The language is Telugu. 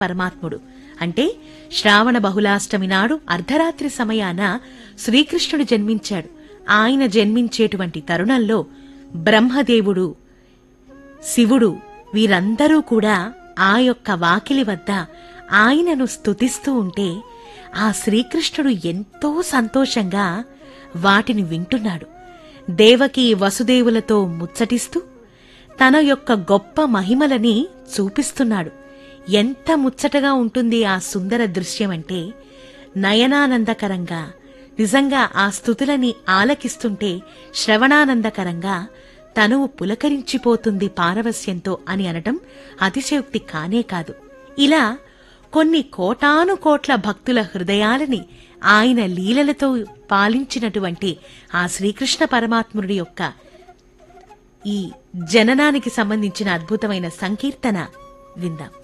పరమాత్ముడు అంటే శ్రావణ బహుళాష్టమి నాడు అర్ధరాత్రి సమయాన శ్రీకృష్ణుడు జన్మించాడు ఆయన జన్మించేటువంటి తరుణంలో బ్రహ్మదేవుడు శివుడు వీరందరూ కూడా ఆ యొక్క వాకిలి వద్ద ఆయనను స్తుతిస్తూ ఉంటే ఆ శ్రీకృష్ణుడు ఎంతో సంతోషంగా వాటిని వింటున్నాడు దేవకి వసుదేవులతో ముచ్చటిస్తూ తన యొక్క గొప్ప మహిమలని చూపిస్తున్నాడు ఎంత ముచ్చటగా ఉంటుంది ఆ సుందర దృశ్యమంటే నయనానందకరంగా నిజంగా ఆ స్థుతులని ఆలకిస్తుంటే శ్రవణానందకరంగా తనువు పులకరించిపోతుంది పారవస్యంతో అని అనటం అతిశయోక్తి కానే కాదు ఇలా కొన్ని కోటాను కోట్ల భక్తుల హృదయాలని ఆయన లీలలతో పాలించినటువంటి ఆ శ్రీకృష్ణ పరమాత్ముడి యొక్క ఈ జననానికి సంబంధించిన అద్భుతమైన సంకీర్తన విందాం